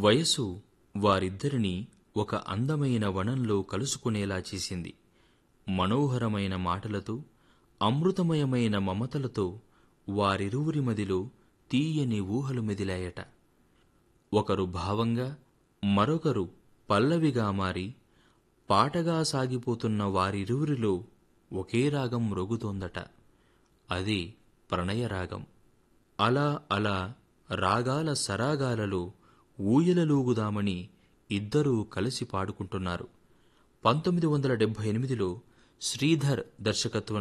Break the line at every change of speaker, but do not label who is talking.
వయసు వారిద్దరినీ ఒక అందమైన వనంలో కలుసుకునేలా చేసింది మనోహరమైన మాటలతో అమృతమయమైన మమతలతో వారిరువురి మదిలో తీయని ఊహలు మెదిలాయట ఒకరు భావంగా మరొకరు పల్లవిగా మారి పాటగా సాగిపోతున్న వారిరువురిలో ఒకే రాగం మ్రోగుతోందట అది ప్రణయరాగం అలా అలా రాగాల సరాగాలలో ఊయలలూగుదామని ఇద్దరూ కలిసి పాడుకుంటున్నారు పంతొమ్మిది వందల డెబ్భై ఎనిమిదిలో శ్రీధర్ దర్శకత్వంలో